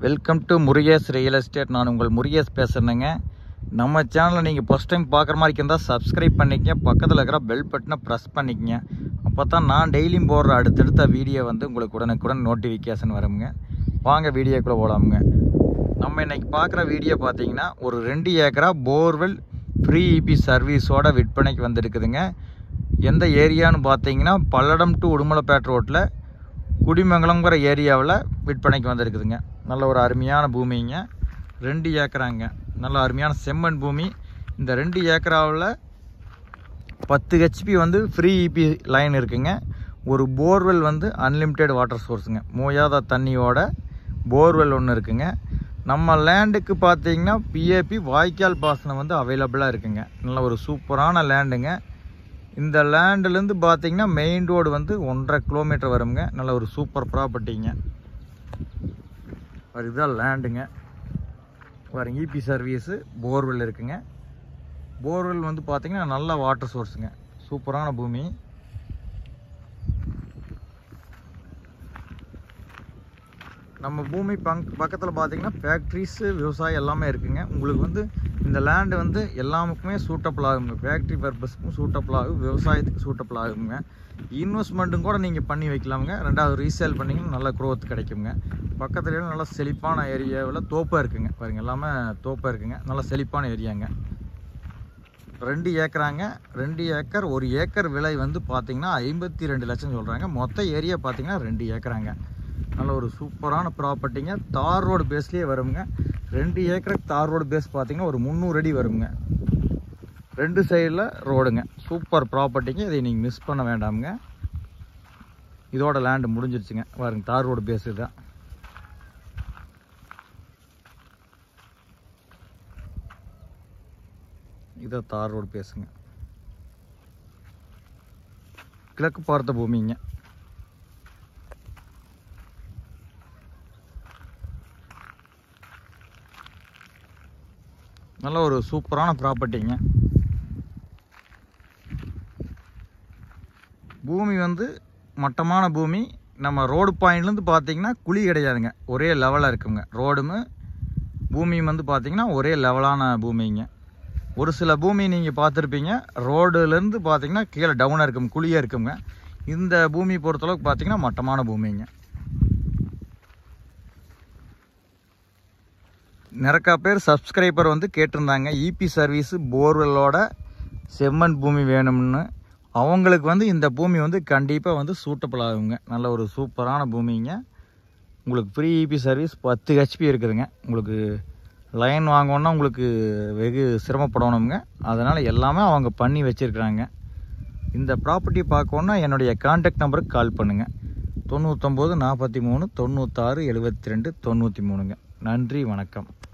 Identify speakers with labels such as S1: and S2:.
S1: welcome to Murugesh real estate நான் உங்கள் முருகேஷ் பேசுகிறேங்க நம்ம சேனலை நீங்கள் ஃபஸ்ட் டைம் பார்க்குற மாதிரி இருந்தால் சப்ஸ்கிரைப் பண்ணிக்கங்க பக்கத்தில் இருக்கிற பெல் பட்டனை ப்ரெஸ் பண்ணிக்கங்க அப்போ தான் நான் டெய்லியும் போடுற அடுத்தடுத்த வீடியோ வந்து உங்களுக்கு உடனுக்குடன் நோட்டிஃபிகேஷன் வருங்க வாங்க வீடியோக்குள்ளே போகலாமுங்க நம்ம இன்னைக்கு பார்க்குற வீடியோ பார்த்தீங்கன்னா ஒரு ரெண்டு ஏக்கரா போர்வெல் ஃப்ரீ இபி சர்வீஸோட விற்பனைக்கு வந்திருக்குதுங்க எந்த ஏரியான்னு பார்த்தீங்கன்னா பல்லடம் டு உடுமலைப்பேட் ரோட்டில் குடிமங்கலங்கிற ஏரியாவில் விற்பனைக்கு வந்திருக்குதுங்க நல்ல ஒரு அருமையான பூமிங்க ரெண்டு ஏக்கராங்க நல்ல அருமையான செம்மண் பூமி இந்த ரெண்டு ஏக்கராவில் பத்து ஹெச்பி வந்து ஃப்ரீ இபி லைன் இருக்குங்க ஒரு போர்வெல் வந்து அன்லிமிட்டெட் வாட்டர் சோர்ஸுங்க மூயாத தண்ணியோட போர்வெல் ஒன்று இருக்குங்க நம்ம லேண்டுக்கு பார்த்தீங்கன்னா பிஏபி வாய்க்கால் பாசனம் வந்து அவைலபிளாக இருக்குங்க நல்ல ஒரு சூப்பரான லேண்டுங்க இந்த லேண்டுலேருந்து பார்த்தீங்கன்னா மெயின் ரோடு வந்து ஒன்றரை கிலோமீட்டர் வருங்க நல்ல ஒரு சூப்பர் ப்ராப்பர்ட்டிங்க இதுதான் லேண்டுங்க பாருங்க இபி சர்வீஸு போர்வெல் இருக்குங்க போர்வெல் வந்து பார்த்தீங்கன்னா நல்ல வாட்டர் சோர்ஸுங்க சூப்பரான பூமி நம்ம பூமி பங்க் பக்கத்தில் பார்த்தீங்கன்னா ஃபேக்ட்ரிஸு விவசாயம் எல்லாமே இருக்குங்க உங்களுக்கு வந்து இந்த லேண்டு வந்து எல்லாமுக்குமே சூட்டபிள் ஆகுங்க ஃபேக்ட்ரி பர்பஸ்க்கும் சூட்டபிள் ஆகும் விவசாயத்துக்கு சூட்டபிள் ஆகுங்க இன்வெஸ்ட்மெண்ட்டும் கூட நீங்கள் பண்ணி வைக்கலாமுங்க ரெண்டாவது ரீசேல் பண்ணிங்கன்னா நல்ல க்ரோத் கிடைக்குங்க பக்கத்துலேயும் நல்லா செழிப்பான ஏரியாவில் தோப்பாக இருக்குங்க பாருங்க எல்லாமே தோப்பாக இருக்குங்க நல்லா செழிப்பான ஏரியாங்க ரெண்டு ஏக்கராங்க ரெண்டு ஏக்கர் ஒரு ஏக்கர் விலை வந்து பார்த்தீங்கன்னா ஐம்பத்தி ரெண்டு லட்சம் சொல்கிறாங்க மொத்த ஏரியா பார்த்தீங்கன்னா ரெண்டு ஏக்கராங்க நல்ல ஒரு சூப்பரான ப்ராப்பர்ட்டிங்க தார் ரோடு பேஸ்லேயே வருங்க ரெண்டு ஏக்கருக்கு தார் ரோடு பேஸ் பார்த்தீங்கன்னா ஒரு முந்நூறு அடி வருங்க ரெண்டு சைடில் ரோடுங்க சூப்பர் ப்ராப்பர்ட்டிங்க இதை நீங்கள் மிஸ் பண்ண வேண்டாமுங்க இதோட லேண்டு முடிஞ்சிருச்சுங்க பாருங்க தார் ரோடு பேஸ் இதுதான் இதை தார் ரோடு பேசுங்க கிழக்கு பார்த்த பூமிங்க நல்ல ஒரு சூப்பரான ப்ராப்பர்ட்டிங்க பூமி வந்து மட்டமான பூமி நம்ம ரோடு பாயிண்ட்லேருந்து பார்த்தீங்கன்னா குழி கிடையாதுங்க ஒரே லெவலாக இருக்குங்க ரோடும் பூமியும் வந்து பார்த்தீங்கன்னா ஒரே லெவலான பூமிங்க ஒரு சில பூமி நீங்கள் பார்த்துருப்பீங்க ரோடுலேருந்து பார்த்தீங்கன்னா கீழே டவுனாக இருக்கும் குழியாக இருக்குங்க இந்த பூமி பொறுத்தளவுக்கு பார்த்தீங்கன்னா மட்டமான பூமிங்க நிறைய பேர் சப்ஸ்கிரைபர் வந்து கேட்டிருந்தாங்க இபி சர்வீஸு போர்வெல்லோட செம்மண் பூமி வேணும்னு அவங்களுக்கு வந்து இந்த பூமி வந்து கண்டிப்பாக வந்து சூட்டபிள் ஆகுங்க நல்ல ஒரு சூப்பரான பூமிங்க உங்களுக்கு ஃப்ரீ இபி சர்வீஸ் பத்து ஹெச்பி இருக்குதுங்க உங்களுக்கு லைன் வாங்கணுன்னா உங்களுக்கு வெகு சிரமப்படணுங்க அதனால் எல்லாமே அவங்க பண்ணி வச்சுருக்குறாங்க இந்த ப்ராப்பர்ட்டி பார்க்கணுன்னா என்னுடைய கான்டாக்ட் நம்பருக்கு கால் பண்ணுங்கள் தொண்ணூத்தொம்பது நாற்பத்தி மூணு தொண்ணூத்தாறு எழுபத்தி ரெண்டு தொண்ணூற்றி மூணுங்க நன்றி வணக்கம்